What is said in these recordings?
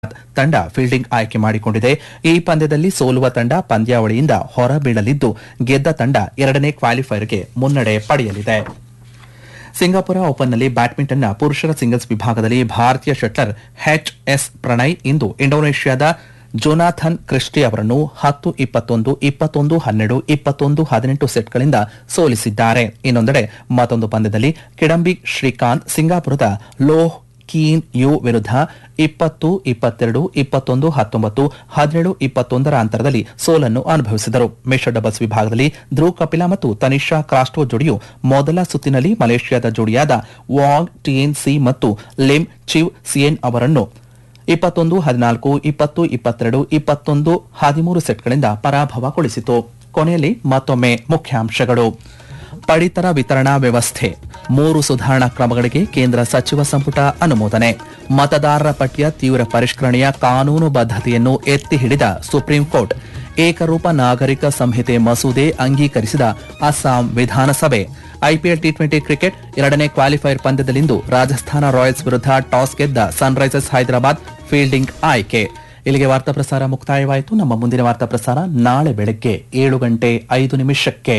ತಂಡ ಫೀಲ್ಡಿಂಗ್ ಆಯ್ಕೆ ಮಾಡಿಕೊಂಡಿದೆ ಈ ಪಂದ್ಯದಲ್ಲಿ ಸೋಲುವ ತಂಡ ಪಂದ್ಯಾವಳಿಯಿಂದ ಹೊರಬೀಳಲಿದ್ದು ಗೆದ್ದ ತಂಡ ಎರಡನೇ ಕ್ವಾಲಿಫೈರ್ಗೆ ಮುನ್ನಡೆ ಪಡೆಯಲಿದೆ ಸಿಂಗಾಪುರ ಓಪನ್ನಲ್ಲಿ ಬ್ಯಾಡ್ಮಿಂಟನ್ನ ಪುರುಷರ ಸಿಂಗಲ್ಸ್ ವಿಭಾಗದಲ್ಲಿ ಭಾರತೀಯ ಶಟ್ಲರ್ ಎಚ್ ಎಸ್ ಪ್ರಣಯ್ ಇಂದು ಇಂಡೋನೇಷ್ಯಾದ ಜೊನಾಥನ್ ಕ್ರಿಸ್ಟಿ ಅವರನ್ನು ಹತ್ತು ಇಪ್ಪತ್ತೊಂದು ಇಪ್ಪತ್ತೊಂದು ಹನ್ನೆರಡು ಇಪ್ಪತ್ತೊಂದು ಹದಿನೆಂಟು ಸೆಟ್ಗಳಿಂದ ಸೋಲಿಸಿದ್ದಾರೆ ಇನ್ನೊಂದೆಡೆ ಮತ್ತೊಂದು ಪಂದ್ಯದಲ್ಲಿ ಕಿಡಂಬಿ ಶ್ರೀಕಾಂತ್ ಸಿಂಗಾಪುರದ ಲೋಹ್ ಕೀನ್ ಯು ವಿರುದ್ಧ ಇಪ್ಪತ್ತು ಇಪ್ಪತ್ತೆರಡು ಇಪ್ಪತ್ತೊಂದು ಹತ್ತೊಂಬತ್ತು ಹದಿನೇಳು ಇಪ್ಪತ್ತೊಂದರ ಅಂತರದಲ್ಲಿ ಸೋಲನ್ನು ಅನುಭವಿಸಿದರು ಮಿಶ್ರ ಡಬಲ್ಸ್ ವಿಭಾಗದಲ್ಲಿ ಧ್ರುವ್ ಕಪಿಲಾ ಮತ್ತು ತನಿಷಾ ಕ್ರಾಸ್ಟೋ ಜೋಡಿಯು ಮೊದಲ ಸುತ್ತಿನಲ್ಲಿ ಮಲೇಷ್ಯಾದ ಜೋಡಿಯಾದ ವಾಂಗ್ ಟಿಎನ್ ಸಿ ಮತ್ತು ಲಿಮ್ ಚಿವ್ ಸಿಯೆನ್ ಅವರನ್ನು ಇಪ್ಪತ್ತೊಂದು ಹದಿನಾಲ್ಕು ಇಪ್ಪತ್ತು ಇಪ್ಪತ್ತೆರಡು ಇಪ್ಪತ್ತೊಂದು ಹದಿಮೂರು ಸೆಟ್ಗಳಿಂದ ಪರಾಭವಗೊಳಿಸಿತು ಕೊನೆಯಲ್ಲಿ ಮತ್ತೊಮ್ಮೆ ಮುಖ್ಯಾಂಶಗಳು ಪಡಿತರ ವಿತರಣಾ ವ್ಯವಸ್ಥೆ ಮೂರು ಸುಧಾರಣಾ ಕ್ರಮಗಳಿಗೆ ಕೇಂದ್ರ ಸಚಿವ ಸಂಪುಟ ಅನುಮೋದನೆ ಮತದಾರರ ಪಟ್ಟಿಯ ತೀವ್ರ ಪರಿಷ್ಕರಣೆಯ ಕಾನೂನು ಬದ್ಧತೆಯನ್ನು ಎತ್ತಿ ಹಿಡಿದ ಸುಪ್ರೀಂ ಕೋರ್ಟ್ ಏಕರೂಪ ನಾಗರಿಕ ಸಂಹಿತೆ ಮಸೂದೆ ಅಂಗೀಕರಿಸಿದ ಅಸ್ಸಾಂ ವಿಧಾನಸಭೆ ಐಪಿಎಲ್ ಟಿ ಟ್ವೆಂಟಿ ಕ್ರಿಕೆಟ್ ಎರಡನೇ ಕ್ವಾಲಿಫೈರ್ ಪಂದ್ಯದಲ್ಲಿಂದು ರಾಜಸ್ಥಾನ ರಾಯಲ್ಸ್ ವಿರುದ್ಧ ಟಾಸ್ ಗೆದ್ದ ಸನ್ರೈಸರ್ಸ್ ಹೈದರಾಬಾದ್ ಫೀಲ್ಡಿಂಗ್ ಆಯ್ಕೆ ಇಲ್ಲಿಗೆ ವಾರ್ತಾ ಪ್ರಸಾರ ಮುಕ್ತಾಯವಾಯಿತು ನಮ್ಮ ಮುಂದಿನ ವಾರ್ತಾ ಪ್ರಸಾರ ನಾಳೆ ಬೆಳಗ್ಗೆ ಏಳು ಗಂಟೆ ಐದು ನಿಮಿಷಕ್ಕೆ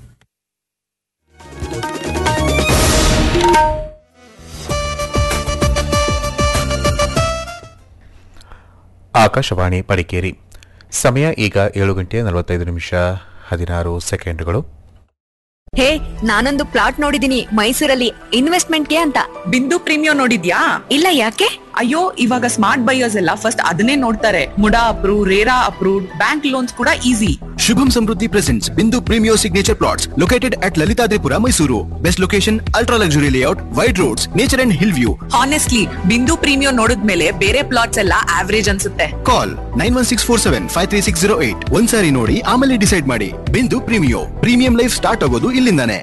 ಆಕಾಶವಾಣಿ ಪಡಿಕೇರಿ ಸಮಯ ಈಗ ಏಳು ಗಂಟೆ ನಲವತ್ತೈದು ನಿಮಿಷ ಹದಿನಾರು ಸೆಕೆಂಡ್ಗಳು ಹೇ ನಾನೊಂದು ಪ್ಲಾಟ್ ನೋಡಿದೀನಿ ಮೈಸೂರಲ್ಲಿ ಇನ್ವೆಸ್ಟ್ಮೆಂಟ್ಗೆ ಅಂತ ಬಿಂದು ಪ್ರೀಮಿಯಂ ನೋಡಿದ್ಯಾ ಇಲ್ಲ ಯಾಕೆ ಅಯ್ಯೋ ಇವಾಗ ಸ್ಮಾರ್ಟ್ ಬೈಯರ್ಸ್ ಎಲ್ಲ ಫಸ್ಟ್ ಅದನ್ನೇ ನೋಡ್ತಾರೆ MUDA approve RERA approved bank loans ಕೂಡ easy Shubham Samruddhi presents Bindu Premio Signature Plots located at Lalitadripura, Mysuru. Best location, ultra luxury layout, wide roads, nature and hill view. Honestly Bindu premium ನೋಡಿದ್ಮೇಲೆ ಬೇರೆ plots ಎಲ್ಲ average ಅನ್ಸುತ್ತೆ Call 91647-53608. ಒಂದ್ಸಾರಿ ನೋಡಿ ಆಮೇಲೆ decide ಮಾಡಿ ಬಿಂದು ಪ್ರೀಮಿಯೋ ಪ್ರೀಮಿಯಂ ಲೈಫ್ ಸ್ಟಾರ್ಟ್ ಆಗೋದು ಇಲ್ಲಿಂದಾನೆ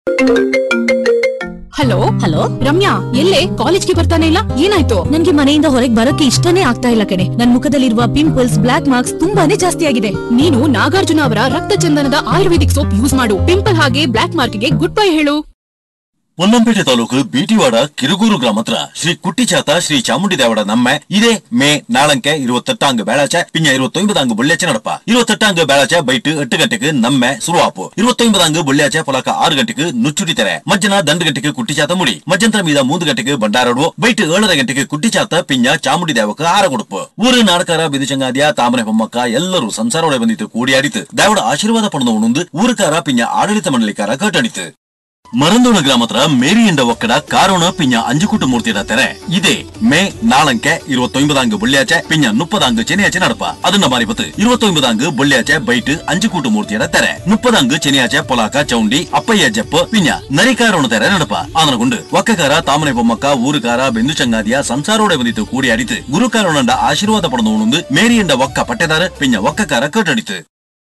ಹಲೋ ಹಲೋ ರಮ್ಯಾ ಎಲ್ಲೇ ಕಾಲೇಜ್ಗೆ ಬರ್ತಾನೆ ಇಲ್ಲ ಏನಾಯ್ತು ನನ್ಗೆ ಮನೆಯಿಂದ ಹೊರಗೆ ಬರೋಕೆ ಇಷ್ಟನೇ ಆಗ್ತಾ ಇಲ್ಲ ಕಣೆ ನನ್ ಮುಖದಲ್ಲಿರುವ ಪಿಂಪಲ್ಸ್ ಬ್ಲಾಕ್ ಮಾರ್ಕ್ಸ್ ತುಂಬಾನೇ ಜಾಸ್ತಿ ಆಗಿದೆ ನೀನು ನಾಗಾರ್ಜುನ ಅವರ ರಕ್ತ ಚಂದನದ ಆಯುರ್ವೇದಿಕ್ ಸೋಪ್ ಯೂಸ್ ಮಾಡು ಪಿಂಪಲ್ ಹಾಗೆ ಬ್ಲಾಕ್ ಮಾರ್ಕ್ ಗೆ ಗುಡ್ ಬೈ ಹೇಳು ಪೊನ್ನಂಪೇಟೆ ತಾಲೂಕು ಬೀಟಿವಾಡ ಕಿರುಗೂರು ಗ್ರಾಮ ಹತ್ರ ಶ್ರೀ ಕುಟ್ಟಿಚಾತ ಶ್ರೀ ಚಾಮುಂಡಿ ದೇವಡ ನಮ್ಮೆ ಇದೇ ಮೇ ನಾಳಂಕೆ ഇരുപത്തെട്ടാങ്ക് വേളാച്ച പിന്നെ ഇരുപത്തൊമ്പതാങ്ക് വെള്ളിയാച്ച നടപ്പ ഇരുപത്തെട്ടാങ്ക് വേളാച്ച ബൈറ്റ് എട്ട് ഗಂಟೆಗೆ ನಮ್ಮೆ ಸುರುವಾಪು ഇരുപത്തൊമ്പതാങ്ക് വെള്ളിയാച്ച ಪೊಲಕ ಆರು ಗಂಟೆಗೆ ನುಚ್ಚುಡಿ ತೆರೆ ಮಧ್ಯಾಹ್ನ ದಂಡು ಗಂಟೆಗೆ ಕುಟ್ಟಿಚಾತ ಮುಡಿ ಮಧ್ಯಂತರ ಮೀದ ಮೂರು ಗಂಟೆಗೆ ಬಂಡಾರಡು ಬೈಟ್ ಏಳರ ಗಂಟೆಗೆ ಕುಟ್ಟಿಚಾತ ಪಿಂಜ ಚಾಮುಂಡಿ ದೇವಕ ಆರ ಕೊಡುಪು ಊರು ನಾಡಕಾರ ಬಿದಿಚಂಗಾದಿಯ ತಾಮನೆ ಬೊಮ್ಮಕ್ಕ ಎಲ್ಲರೂ ಸಂಸಾರೊಡೆ ಬಂದಿತ್ತು ಕೂಡಿಯಾಡಿತು ದೇವಡ ಆಶೀರ್ವಾದ ಪಡೆದು ಉಣುಂದು ಊರುಕಾರ ಪಿಂಜ ಆಡಳಿತ ಮಂಡಳಿಕಾರ ಕಟ್ಟಣಿತು ಮರಂದೋಣ ಗ್ರಾಮ ಹತ್ರ ಮೇರಿ ಎಂಡ ಒಕ್ಕಡ ಕಾರೋಣ ಪಿಂಜ ಅಂಜುಕುಟ ಮೂರ್ತಿಯ ತೆರೆ ಇದೇ ಮೇ ನಾಳಂಕೆ ഇരുപത്തൊമ്പതാങ്ക് വെള്ളിയാഴ്ച പിന്നെ മുപ്പതാങ്ക് ശനിയാഴ്ച നടപ്പ ಅದನ್ನ ಮಾರಿಪತ್ತು ഇരുപത്തൊമ്പതാങ്ക് വെള്ളിയാഴ്ച ಬೈಟ್ ಅಂಜುಕೂಟು ಮೂರ್ತಿಯ ತೆರೆ ಮುಪ್ಪದಾಂಗ್ ಶನಿಯಾಚೆ ಪೊಲಾಕ ಚೌಂಡಿ ಅಪ್ಪಯ್ಯ ಜಪ್ಪ ಪಿಂಜ ನರಿಕಾರೋಣ ತೆರೆ ನಡಪ ಆನರಗೊಂಡು ಒಕ್ಕಕಾರ ತಾಮನೆ ಬೊಮ್ಮಕ್ಕ ಊರುಕಾರ ಬೆಂದು ಚಂಗಾದಿಯ ಸಂಸಾರೋಡೆ ಬಂದಿತ್ತು ಕೂಡಿ ಅಡಿತು ಗುರುಕಾರೋಣಂಡ ಆಶೀರ್ವಾದ ಪಡೆದು ಉಣುಂದು ಮೇರಿಯಂಡ ಒಕ್ಕ ಪಟ್ಟೆದಾರ ಪಿಂಜ ಒಕ್ಕಕಾರ ಕಟ್ಟಡಿತು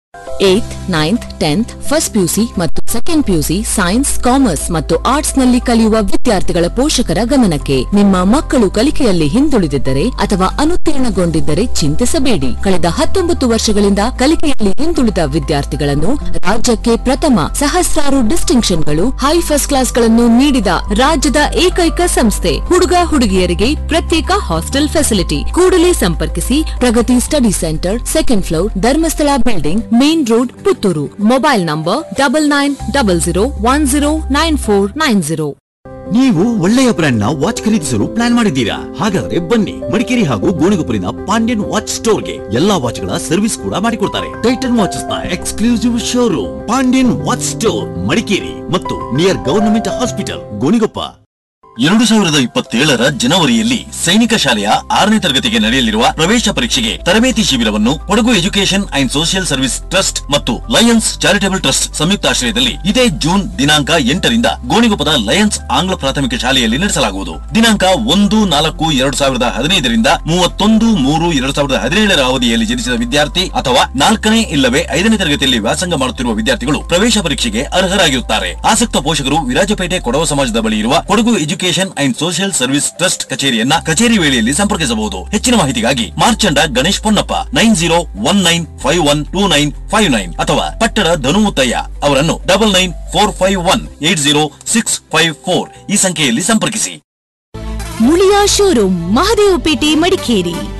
eighth ninth tenth first PUC ಮತ್ತು ಸೆಕೆಂಡ್ ಪಿಯುಸಿ ಸೈನ್ಸ್ ಕಾಮರ್ಸ್ ಮತ್ತು ಆರ್ಟ್ಸ್ ನಲ್ಲಿ ಕಲಿಯುವ ವಿದ್ಯಾರ್ಥಿಗಳ ಪೋಷಕರ ಗಮನಕ್ಕೆ ನಿಮ್ಮ ಮಕ್ಕಳು ಕಲಿಕೆಯಲ್ಲಿ ಹಿಂದುಳಿದಿದ್ದರೆ ಅಥವಾ ಅನುತ್ತೀರ್ಣಗೊಂಡಿದ್ದರೆ ಚಿಂತಿಸಬೇಡಿ ಕಳೆದ ಹತ್ತೊಂಬತ್ತು ವರ್ಷಗಳಿಂದ ಕಲಿಕೆಯಲ್ಲಿ ಹಿಂದುಳಿದ ವಿದ್ಯಾರ್ಥಿಗಳನ್ನು ರಾಜ್ಯಕ್ಕೆ ಪ್ರಥಮ ಸಹಸ್ರಾರು ಡಿಸ್ಟಿಂಕ್ಷನ್ಗಳು ಹೈ ಫಸ್ಟ್ ಕ್ಲಾಸ್ಗಳನ್ನು ನೀಡಿದ ರಾಜ್ಯದ ಏಕೈಕ ಸಂಸ್ಥೆ ಹುಡುಗ ಹುಡುಗಿಯರಿಗೆ ಪ್ರತ್ಯೇಕ ಹಾಸ್ಟೆಲ್ ಫೆಸಿಲಿಟಿ ಕೂಡಲೇ ಸಂಪರ್ಕಿಸಿ Pragathi study centre second floor Dharmasthala building main road Puttur mobile number double nine double zero one zero nine four nine zero ನೀವು ಒಳ್ಳೆಯ ಬ್ರ್ಯಾಂಡ್ ನ ವಾಚ್ ಖರೀದಿಸಲು ಪ್ಲಾನ್ ಮಾಡಿದ್ದೀರಾ ಹಾಗಾದ್ರೆ ಬನ್ನಿ ಮಡಿಕೇರಿ ಹಾಗೂ ಗೋಣಿಗೊಪ್ಪಲಿನ ಪಾಂಡ್ಯನ್ ವಾಚ್ ಸ್ಟೋರ್ಗೆ ಎಲ್ಲಾ ವಾಚ್ ಗಳ ಸರ್ವಿಸ್ ಕೂಡ ಮಾಡಿಕೊಡ್ತಾರೆ ಟೈಟನ್ ವಾಚಸ್ ನ exclusive showroom Pandyan watch store Madikeri ಮತ್ತು ನಿಯರ್ ಗವರ್ನಮೆಂಟ್ ಹಾಸ್ಪಿಟಲ್ ಗೋಣಿಗೊಪ್ಪ ಎರಡು ಸಾವಿರದ ಇಪ್ಪತ್ತೇಳರ ಜನವರಿಯಲ್ಲಿ ಸೈನಿಕ ಶಾಲೆಯ ಆರನೇ ತರಗತಿಗೆ ನಡೆಯಲಿರುವ ಪ್ರವೇಶ ಪರೀಕ್ಷೆಗೆ ತರಬೇತಿ ಶಿಬಿರವನ್ನು Kodagu education and social service trust ಮತ್ತು ಲಯನ್ಸ್ ಚಾರಿಟಬಲ್ ಟ್ರಸ್ಟ್ ಸಂಯುಕ್ತಾಶ್ರಯದಲ್ಲಿ ಇದೇ ಜೂನ್ ದಿನಾಂಕ ಎಂಟರಿಂದ ಗೋಣಿಗೊಪ್ಪದ ಲಯನ್ಸ್ ಆಂಗ್ಲ ಪ್ರಾಥಮಿಕ ಶಾಲೆಯಲ್ಲಿ ನಡೆಸಲಾಗುವುದು ದಿನಾಂಕ ಒಂದು ನಾಲ್ಕು ಎರಡು ಸಾವಿರದ ಹದಿನೈದರಿಂದ ಮೂವತ್ತೊಂದು ಮೂರು ಎರಡು ಸಾವಿರದ ಹದಿನೇಳರ ಅವಧಿಯಲ್ಲಿ ಜನಿಸಿದ ವಿದ್ಯಾರ್ಥಿ ಅಥವಾ ನಾಲ್ಕನೇ ಇಲ್ಲವೇ ಐದನೇ ತರಗತಿಯಲ್ಲಿ ವ್ಯಾಸಂಗ ಮಾಡುತ್ತಿರುವ ವಿದ್ಯಾರ್ಥಿಗಳು ಪ್ರವೇಶ ಪರೀಕ್ಷೆಗೆ ಅರ್ಹರಾಗಿರುತ್ತಾರೆ ಆಸಕ್ತ ಪೋಷಕರು ವಿರಾಜಪೇಟೆ ಕೊಡವ ಸಮಾಜದ ಬಳಿ ಇರುವ Kodagu education and social service trust ಕಚೇರಿಯನ್ನ ಕಚೇರಿ ವೇಳೆಯಲ್ಲಿ ಸಂಪರ್ಕಿಸಬಹುದು ಹೆಚ್ಚಿನ ಮಾಹಿತಿಗಾಗಿ Marchanda Ganesh Ponnappa nine zero one nine five one two nine five nine ಅಥವಾ ಪಟ್ಟಣ ಧನುಮುತ್ತಯ್ಯ ಅವರನ್ನು double nine four five one eight zero six five four ಈ ಸಂಖ್ಯೆಯಲ್ಲಿ ಸಂಪರ್ಕಿಸಿ ಮುಳಿಯಾ ಶೋರೂಮ್ ಮಹದೇವಪೇಟೆ ಮಡಿಕೇರಿ